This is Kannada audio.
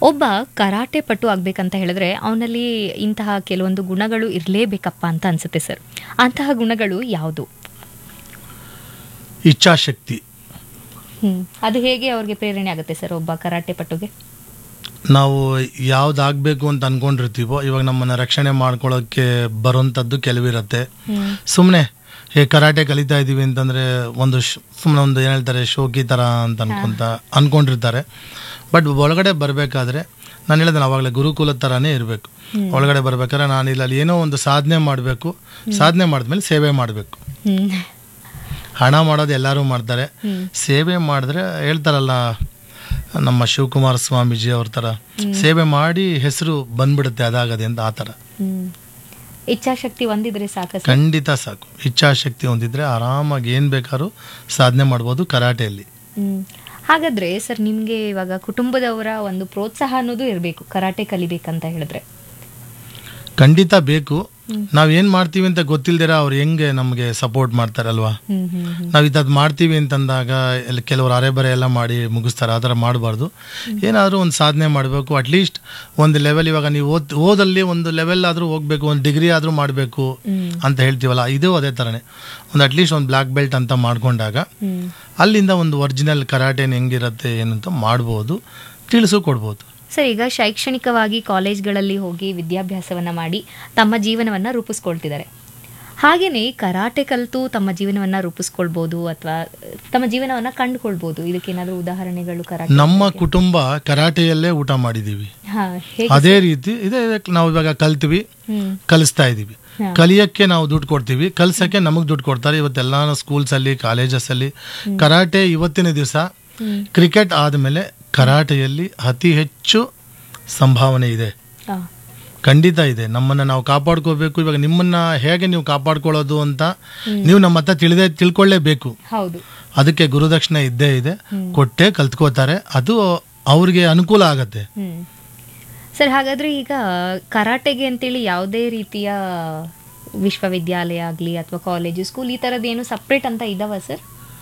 ಒಬ್ಬ ಕರಾಟೆ ಪಟು ಆಗ್ಬೇಕಂತ ಹೇಳಿದ್ರೆ ಅವನಲ್ಲಿ ಇಂತಹ ಕೆಲವೊಂದು ಗುಣಗಳು ಇರಲೇಬೇಕಪ್ಪ ಅಂತ ಅನ್ಸುತ್ತೆ ಸರ್ ಅಂತಹ ಗುಣಗಳು ಯಾವುದು ಇಚ್ಛಾಶಕ್ತಿ ಹ್ಮ್ ಅದು ಹೇಗೆ ಅವ್ರಿಗೆ ಪ್ರೇರಣೆ ಆಗುತ್ತೆ ಸರ್ ಒಬ್ಬ ಕರಾಟೆ ಪಟುಗೆ ನಾವು ಯಾವ್ದಾಗಬೇಕು ಅಂತ ಅನ್ಕೊಂಡಿರ್ತೀವೋ ಇವಾಗ ನಮ್ಮನ್ನು ರಕ್ಷಣೆ ಮಾಡ್ಕೊಳ್ಳೋಕ್ಕೆ ಬರೋಂಥದ್ದು ಕೆಲವಿರುತ್ತೆ ಸುಮ್ಮನೆ ಹೇ ಕರಾಟೆ ಕಲಿತಾ ಇದ್ದೀವಿ ಅಂತಂದರೆ ಒಂದು ಸುಮ್ಮನೆ ಒಂದು ಏನು ಹೇಳ್ತಾರೆ ಶೋಕಿ ಥರ ಅಂತ ಅನ್ಕೊಂತ ಅನ್ಕೊಂಡಿರ್ತಾರೆ ಬಟ್ ಒಳಗಡೆ ಬರಬೇಕಾದ್ರೆ ನಾನು ಹೇಳಿದೆ ಅವಾಗಲೇ ಗುರುಕುಲದ ಥರನೇ ಇರಬೇಕು ಒಳಗಡೆ ಬರ್ಬೇಕಾದ್ರೆ ನಾನು ಇಲ್ಲಿ ಅಲ್ಲಿ ಏನೋ ಒಂದು ಸಾಧನೆ ಮಾಡಬೇಕು ಸಾಧನೆ ಮಾಡಿದ್ಮೇಲೆ ಸೇವೆ ಮಾಡಬೇಕು ಹ್ಮ್ ಹಣ ಮಾಡೋದು ಎಲ್ಲರೂ ಮಾಡ್ತಾರೆ ಸೇವೆ ಮಾಡಿದ್ರೆ ಹೇಳ್ತಾರಲ್ಲ ನಮ್ಮ ಶಿವಕುಮಾರ ಸ್ವಾಮೀಜಿ ಅವ್ರ ಥರ ಸೇವೆ ಮಾಡಿ ಹೆಸರು ಬಂದ್ಬಿಡುತ್ತೆ ಅದಾಗದೆ ಅಂತ ಆ ಥರ ಹ್ಮ್ ಇಚ್ಛಾಶಕ್ತಿ ಒಂದಿದ್ರೆ ಸಾಕ ಸರ್ ಖಂಡಿತ ಸಾಕು ಇಚ್ಛಾಶಕ್ತಿ ಹೊಂದಿದ್ರೆ ಆರಾಮಾಗಿ ಏನು ಬೇಕಾದ್ರೂ ಸಾಧನೆ ಮಾಡ್ಬೋದು ಕರಾಟೆಯಲ್ಲಿ ಹ್ಮ್ ಹಾಗಾದ್ರೆ ಸರ್ ನಿಮ್ಗೆ ಇವಾಗ ಕುಟುಂಬದವರ ಒಂದು ಪ್ರೋತ್ಸಾಹ ಅನ್ನೋದು ಇರಬೇಕು ಕರಾಟೆ ಕಲಿಬೇಕಂತ ಹೇಳಿದ್ರೆ ಖಂಡಿತ ಬೇಕು ನಾವು ಏನು ಮಾಡ್ತೀವಿ ಅಂತ ಗೊತ್ತಿಲ್ದಿರ ಅವ್ರು ಹೆಂಗೆ ನಮಗೆ ಸಪೋರ್ಟ್ ಮಾಡ್ತಾರಲ್ವಾ ಹ್ಮ್ ಹ್ಮ್ ಹ್ಮ್ ನಾವು ಇದ್ದು ಮಾಡ್ತೀವಿ ಅಂತಂದಾಗ ಎಲ್ಲ ಕೆಲವರು ಅರೆ ಬರೆ ಎಲ್ಲ ಮಾಡಿ ಮುಗಿಸ್ತಾರೆ ಆ ಥರ ಮಾಡಬಾರ್ದು ಏನಾದರೂ ಒಂದು ಸಾಧನೆ ಮಾಡಬೇಕು ಅಟ್ಲೀಸ್ಟ್ ಒಂದು ಲೆವೆಲ್ ಇವಾಗ ನೀವು ಓದ್ ಓದಲ್ಲಿ ಒಂದು ಲೆವೆಲ್ ಆದರೂ ಹೋಗಬೇಕು ಒಂದು ಡಿಗ್ರಿ ಆದರೂ ಮಾಡಬೇಕು ಅಂತ ಹೇಳ್ತೀವಲ್ಲ ಇದು ಅದೇ ಥರನೇ ಒಂದು ಅಟ್ಲೀಸ್ಟ್ ಒಂದು ಬ್ಲ್ಯಾಕ್ ಬೆಲ್ಟ್ ಅಂತ ಮಾಡ್ಕೊಂಡಾಗ ಹ್ಮ್ ಅಲ್ಲಿಂದ ಒಂದು ಒರಿಜಿನಲ್ ಕರಾಟೆನ ಹೆಂಗಿರುತ್ತೆ ಏನಂತ ಮಾಡ್ಬೋದು ತಿಳಿಸು ಕೊಡ್ಬೋದು ಸರ್ ಈಗ ಶೈಕ್ಷಣಿಕವಾಗಿ ಕಾಲೇಜ್ಗಳಲ್ಲಿ ಹೋಗಿ ವಿದ್ಯಾಭ್ಯಾಸವನ್ನ ಮಾಡಿ ತಮ್ಮ ಜೀವನವನ್ನ ರೂಪಿಸ್ಕೊಳ್ತಿದ್ದಾರೆ ಹಾಗೇನೆ ಕರಾಟೆ ಕಲಿತು ತಮ್ಮ ಜೀವನವನ್ನ ರೂಪಿಸ್ಕೊಳ್ಬೋದು ಅಥವಾ ತಮ್ಮ ಜೀವನವನ್ನ ಕಂಡುಕೊಳ್ಬೋದು ಇದಕ್ಕೇನಾದ್ರೂ ಉದಾಹರಣೆಗಳು ಕರಾಟೆ ನಮ್ಮ ಕುಟುಂಬ ಕರಾಟೆಯಲ್ಲೇ ಊಟ ಮಾಡಿದ್ದೀವಿ ಹಾ ಹೇಗೆ ಅದೇ ರೀತಿ ಇದೇ ನಾವು ಇವಾಗ ಕಲ್ತೀವಿ ಹ್ಮ್ ಕಲಿಸ್ತಾ ಇದ್ದೀವಿ ಕಲಿಯಕ್ಕೆ ನಾವು ದುಡ್ಡು ಕೊಡ್ತೀವಿ ಕಲ್ಸಕ್ಕೆ ನಮಗೆ ದುಡ್ಡು ಕೊಡ್ತಾರೆ ಇವತ್ತೆಲ್ಲ ಸ್ಕೂಲ್ಸ್ ಅಲ್ಲಿ ಕಾಲೇಜಸ್ ಅಲ್ಲಿ ಕರಾಟೆ ಇವತ್ತಿನ ದಿವಸ ಕ್ರಿಕೆಟ್ ಆದಮೇಲೆ ಕರಾಟೆಯಲ್ಲಿ ಅತಿ ಹೆಚ್ಚು ಸಂಭಾವನೆ ಇದೆ ಆ, ಖಂಡಿತ ಇದೆ ನಮ್ಮನ್ನ ನಾವು ಕಾಪಾಡ್ಕೋಬೇಕು ಇವಾಗ ನಿಮ್ಮನ್ನ ಹೇಗೆ ನೀವು ಕಾಪಾಡ್ಕೊಳ್ಳೋದು ಅಂತ ನೀವು ನಮ್ಮ ಹತ್ರ ತಿಳಿದೇ ತಿಳ್ಕೊಳ್ಳೇಬೇಕು ಹೌದು ಅದಕ್ಕೆ ಗುರುದಕ್ಷಿಣೆ ಇದ್ದೇ ಇದೆ ಕೊಟ್ಟೆ ಕಲ್ತ್ಕೋತಾರೆ ಅದು ಅವ್ರಿಗೆ ಅನುಕೂಲ ಆಗತ್ತೆ ಹ್ಮ್ ಸರ್ ಹಾಗಾದ್ರೆ ಈಗ ಕರಾಟೆಗೆ ಅಂತೇಳಿ ಯಾವುದೇ ರೀತಿಯ ವಿಶ್ವವಿದ್ಯಾಲಯ ಆಗಲಿ ಅಥವಾ ಕಾಲೇಜು ಸ್ಕೂಲ್ ಈ ಥರದ್ದು ಏನು ಸಪ್ರೇಟ್ ಅಂತ ಇದಾವ ಸರ್